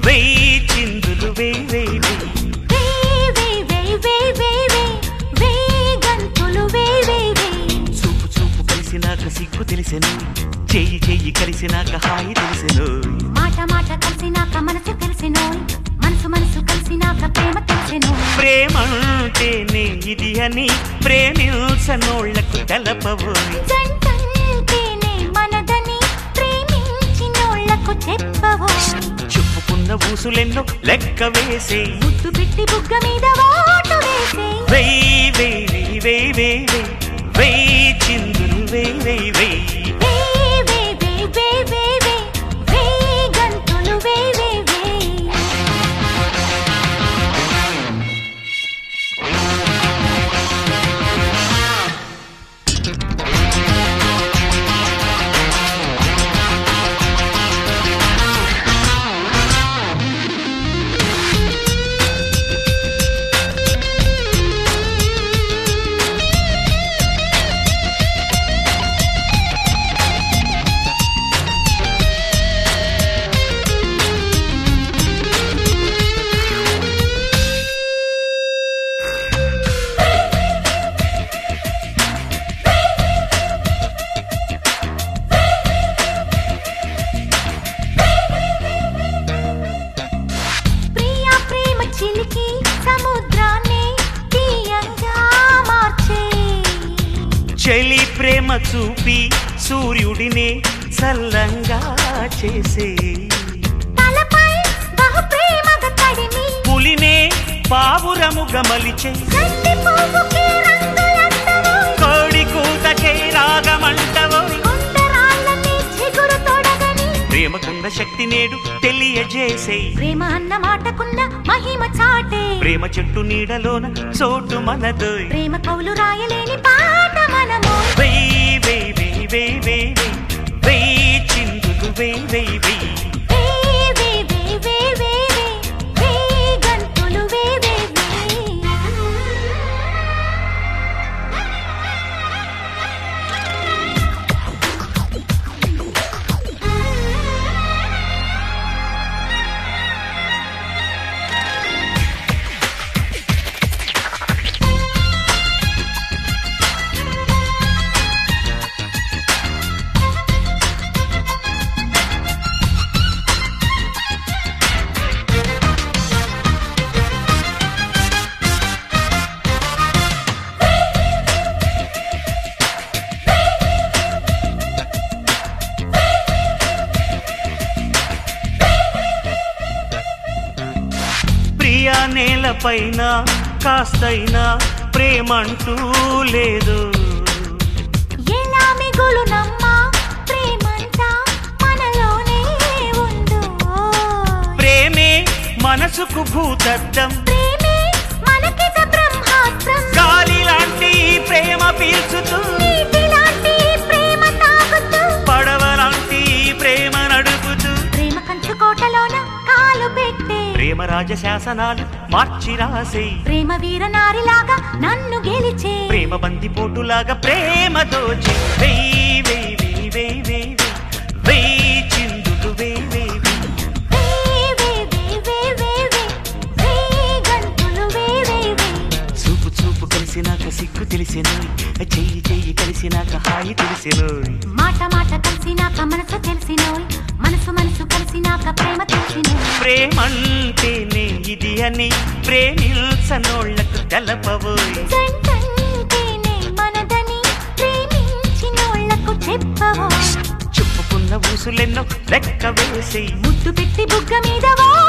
వెయ్యి చిందులు వేయి వేయి వేయి వేయ్ వేయ్ వేయ్ వేయ్ వేయ్ వేయ్ వేయ్ గంతులు వేయ్ వేయ్ వేయ్ చూపు చూపు కలిసినాక సిగ్గు తెలిసెను చెయ్యి చెయ్యి కలిసినాక హాయి తెలిసెను మాట మాట కలిసినాక మనసు తెలిసినోయ్ మనసు మనసు కలిసినాక ప్రేమ తెలిసినోయ్ ప్రేమంటేనే ఇది అని ప్రేమించనోళ్లకు తెలపబోయి జంటంటేనే మనదని ప్రేమించినోళ్లకు చెప్పవోయ్ చెప్పుకున్న ఊసులెన్నో లెక్క వేసే ముద్దు పెట్టి బుగ్గ మీద ఓటు వేసేయ్ వెయ్యి వెయ్యి వెయ్యి వెయ్యి వెయ్యి వెయ్యి చిందులు వెయ్యి వెయ్యి వెయ్యి వేయ్ వేయ్ వేయ్ వేయ్ వేయ్ వేయ్ వేయ్ గంతులు వేయ్ వేయ్ వేయ్ ప్రియా ప్రేమ చిలికి సముద్రాన్ని తీయంగా మార్చే చలి ప్రేమ చూపి సూర్యుడిని చల్లంగా చేసే తలపై బహు ప్రేమగా తడిమి పులినే పావురముగా మలిచే గడ్డి పువ్వుకి రంగులంటవో కోడి కూతకే రాగమంటవో కొండరాళ్ళని చిగురు తొడగని ప్రేమకున్న శక్తి నేడు తెలియజేసే ప్రేమ అన్న మాటకున్న మహిమ చాటే ప్రేమ చెట్టు నీడలోన చోటు మనదోయ్ ప్రేమ కౌలు రాయలేని పాట మనము వెయ్యి వెయ్యి వెయ్యి వెయ్యి వెయ్యి వెయ్యి వెయ్యి చిందులు వెయ్యి వెయ్యి వెయ్యి వేయ్ వేయ్ వేయ్ వేయ్ వేయ్ వేయ్ వేయ్ గంతులు వేయ్ వేయ్ వేయ్ ప్రియా నేలపైన కాస్తైనా ప్రేమంటూ లేదు ఎలా మిగులునమ్మా ప్రేమంతా మనలోనే ఉందో ప్రేమే మనసుకు భూతద్దం ప్రేమే మనకిద బ్రహ్మాస్త్రం గాలి లాంటి ఈ ప్రేమ పీల్చుతూ నీటిలాంటి ప్రేమ తాగుతూ పడవ లాంటి ఈ ప్రేమ నడుపుతూ ప్రేమ కంచు కోటలోన కాలు పెట్టే ప్రేమ రాజశాసనాలు మార్చి రాసే ప్రేమ వీర నారిలాగా నన్ను గెలిచే ప్రేమ బందిపోటులాగా ప్రేమ దోచి వెయ్యి వెయ్యి వెయ్యి వెయ్యి వెయ్యి వెయ్యి వెయ్యి చిందులు వెయ్యి వెయ్యి వెయ్యి వేయ్ వేయ్ వేయ్ వేయ్ వేయ్ వేయ్ వేయ్ గంతులు వేయ్ వేయ్ వేయ్ చూపు చూపు కలిసినాక సిగ్గు తెలిసెను చెయ్యి చెయ్యి కలిసినాక హాయి తెలిసెను మాట మాట కలిసినాక మనసు తెలిసినోయ్ మనసు మనసు కలిసినాక ప్రేమ తెలిసినోయ్ ప్రేమంటేనే ఇది అని ప్రేమించనోళ్లకు తెలపబోయ్ జంటంటేనే మనదని ప్రేమించినోళ్లకు చెప్పవో చెప్పుకున్న ఊసులెన్నో లెక్క వేసేయి ముద్దు పెట్టి బుగ్గ మీద ఓ